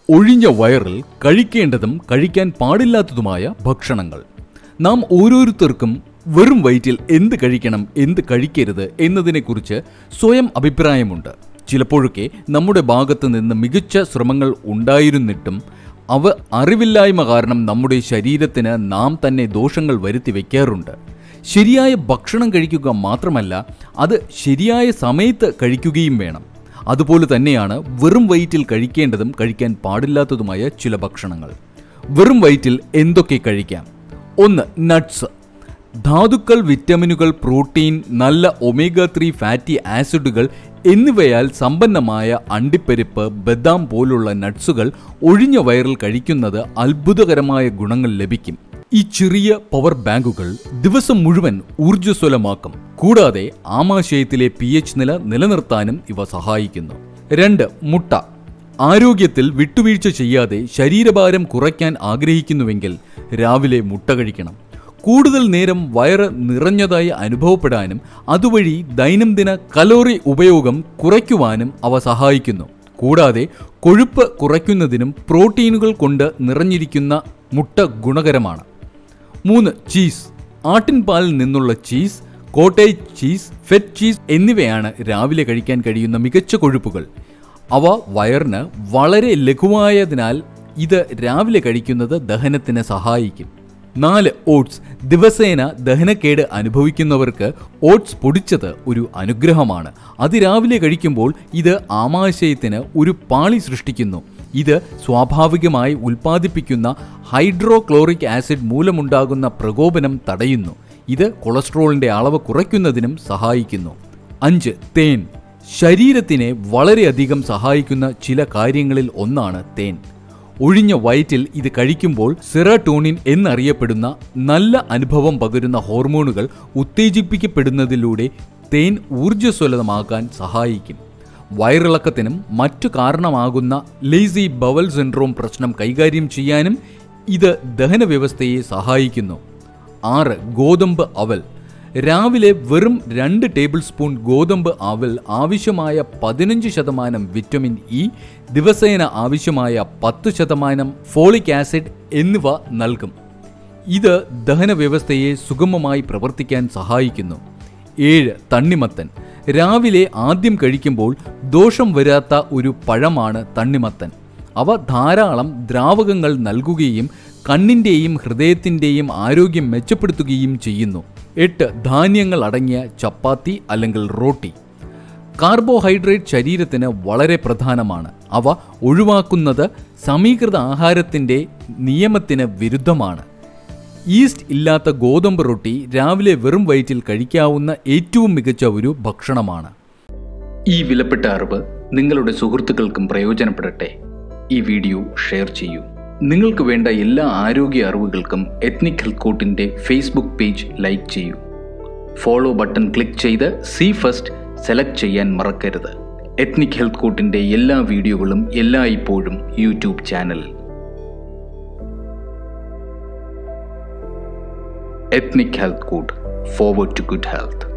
ഒഴിഞ്ഞ വയറിൽ കഴിക്കേണ്ടതും കഴിക്കാൻ പാടില്ലാത്തതുമായ ഭക്ഷണങ്ങൾ നാം ഓരോരുത്തർക്കും വെറും വയറ്റിൽ എന്ത് കഴിക്കണം എന്ത് കഴിക്കരുത് എന്നതിനെക്കുറിച്ച് സ്വയം അഭിപ്രായമുണ്ട് ചിലപ്പോഴൊക്കെ നമ്മുടെ ഭാഗത്ത് നിന്ന് മികച്ച ശ്രമങ്ങൾ ഉണ്ടായിരുന്നിട്ടും അവ അറിവില്ലായ്മ കാരണം നമ്മുടെ ശരീരത്തിന് നാം തന്നെ ദോഷങ്ങൾ വരുത്തി വയ്ക്കാറുണ്ട് ശരിയായ ഭക്ഷണം കഴിക്കുക മാത്രമല്ല അത് ശരിയായ സമയത്ത് കഴിക്കുകയും വേണം അതുപോലെ തന്നെയാണ് വെറും വയറ്റിൽ കഴിക്കേണ്ടതും കഴിക്കാൻ പാടില്ലാത്തതുമായ ചില ഭക്ഷണങ്ങൾ വെറും വയറ്റിൽ എന്തൊക്കെ കഴിക്കാം ഒന്ന് നട്ട്സ് ധാതുക്കൾ വിറ്റമിനുകൾ പ്രോട്ടീൻ നല്ല ഒമേഗ ത്രീ ഫാറ്റി ആസിഡുകൾ എന്നിവയാൽ സമ്പന്നമായ അണ്ടിപ്പരിപ്പ് ബദാം പോലുള്ള നട്ട്സുകൾ ഒഴിഞ്ഞ വയറിൽ കഴിക്കുന്നത് അത്ഭുതകരമായ ഗുണങ്ങൾ ലഭിക്കും ഈ ചെറിയ പവർ ബാങ്കുകൾ ദിവസം മുഴുവൻ ഊർജ്ജസ്വലമാക്കും കൂടാതെ ആമാശയത്തിലെ പി എച്ച് നില നിലനിർത്താനും ഇവ സഹായിക്കുന്നു രണ്ട് മുട്ട ആരോഗ്യത്തിൽ വിട്ടുവീഴ്ച ചെയ്യാതെ ശരീരഭാരം കുറയ്ക്കാൻ ആഗ്രഹിക്കുന്നുവെങ്കിൽ രാവിലെ മുട്ട കഴിക്കണം കൂടുതൽ നേരം വയറ് നിറഞ്ഞതായി അനുഭവപ്പെടാനും അതുവഴി ദൈനംദിന കലോറി ഉപയോഗം കുറയ്ക്കുവാനും അവ സഹായിക്കുന്നു കൂടാതെ കൊഴുപ്പ് കുറയ്ക്കുന്നതിനും പ്രോട്ടീനുകൾ കൊണ്ട് നിറഞ്ഞിരിക്കുന്ന മുട്ട ഗുണകരമാണ് മൂന്ന് ചീസ് ആട്ടിൻപാലിൽ നിന്നുള്ള cheese cottage cheese feta cheese എന്നിവയാണ് രാവിലെ കഴിക്കാൻ കഴിയുന്ന മികച്ച കൊഴുപ്പുകൾ അവ വയറിന് വളരെ ലഘുവായതിനാൽ ഇത് രാവിലെ കഴിക്കുന്നത് ദഹനത്തിന് സഹായിക്കും നാല് ഓട്സ് ദിവസേന ദഹനക്കേട് അനുഭവിക്കുന്നവർക്ക് ഓട്സ് പൊടിച്ചത് ഒരു അനുഗ്രഹമാണ് അതിരാവിലെ കഴിക്കുമ്പോൾ ഇത് ആമാശയത്തിന് ഒരു പാളി സൃഷ്ടിക്കുന്നു ഇത് സ്വാഭാവികമായി ഉൽപ്പാദിപ്പിക്കുന്ന ഹൈഡ്രോക്ലോറിക് ആസിഡ് മൂലമുണ്ടാകുന്ന പ്രകോപനം തടയുന്നു ഇത് കൊളസ്ട്രോളിന്റെ അളവ് കുറയ്ക്കുന്നതിനും സഹായിക്കുന്നു അഞ്ച് തേൻ ശരീരത്തിനെ വളരെയധികം സഹായിക്കുന്ന ചില കാര്യങ്ങളിൽ ഒന്നാണ് തേൻ ഒഴിഞ്ഞ വയറ്റിൽ ഇത് കഴിക്കുമ്പോൾ സെറട്ടോണിൻ എന്നറിയപ്പെടുന്ന നല്ല അനുഭവം പകരുന്ന ഹോർമോണുകൾ ഉത്തേജിപ്പിക്കപ്പെടുന്നതിലൂടെ തേൻ ഊർജ്ജസ്വലമാക്കാൻ സഹായിക്കും വയറിളക്കത്തിനും മറ്റു കാരണമാകുന്ന ലേസി ബവൽ സിൻഡ്രോം പ്രശ്നം കൈകാര്യം ചെയ്യാനും ഇത് ദഹന വ്യവസ്ഥയെ സഹായിക്കുന്നു ആറ് ഗോതമ്പ് അവൽ രാവിലെ വെറും രണ്ട് ടേബിൾ സ്പൂൺ ഗോതമ്പ് അവൽ ആവശ്യമായ പതിനഞ്ച് ശതമാനം വിറ്റമിൻ ഇ ദിവസേന ആവശ്യമായ പത്ത് ശതമാനം ഫോളിക് ആസിഡ് എന്നിവ നൽകും ഇത് ദഹന വ്യവസ്ഥയെ സുഗമമായി പ്രവർത്തിക്കാൻ സഹായിക്കുന്നു ഏഴ് തണ്ണിമത്തൻ രാവിലെ ആദ്യം കഴിക്കുമ്പോൾ ദോഷം വരാത്ത ഒരു പഴമാണ് തണ്ണിമത്തൻ അവ ധാരാളം ദ്രാവകങ്ങൾ നൽകുകയും കണ്ണിൻ്റെയും ഹൃദയത്തിൻ്റെയും ആരോഗ്യം മെച്ചപ്പെടുത്തുകയും ചെയ്യുന്നു എട്ട് ധാന്യങ്ങൾ അടങ്ങിയ ചപ്പാത്തി അല്ലെങ്കിൽ റോട്ടി കാർബോഹൈഡ്രേറ്റ് ശരീരത്തിന് വളരെ പ്രധാനമാണ് അവ ഒഴിവാക്കുന്നത് സമീകൃത ആഹാരത്തിൻ്റെ നിയമത്തിന് വിരുദ്ധമാണ് ഈസ്റ്റ് ഇല്ലാത്ത ഗോതമ്പ് റൊട്ടി രാവിലെ വെറും വയറ്റിൽ കഴിക്കാവുന്ന ഏറ്റവും മികച്ച ഒരു ഭക്ഷണമാണ് ഈ വിലപ്പെട്ട അറിവ് നിങ്ങളുടെ സുഹൃത്തുക്കൾക്കും പ്രയോജനപ്പെടട്ടെ ഈ വീഡിയോ ഷെയർ ചെയ്യൂ നിങ്ങൾക്ക് വേണ്ട എല്ലാ ആരോഗ്യ അറിവുകൾക്കും എത്നിക് ഹെൽത്ത് കോട്ടിൻ്റെ ഫേസ്ബുക്ക് പേജ് ലൈക്ക് ചെയ്യൂ ഫോളോ ബട്ടൺ ക്ലിക്ക് ചെയ്ത് സി ഫസ്റ്റ് സെലക്ട് ചെയ്യാൻ മറക്കരുത് എത്നിക് ഹെൽത്ത് കോട്ടിൻ്റെ എല്ലാ വീഡിയോകളും എല്ലായ്പ്പോഴും യൂട്യൂബ് ചാനലിൽ ethnic health code forward to good health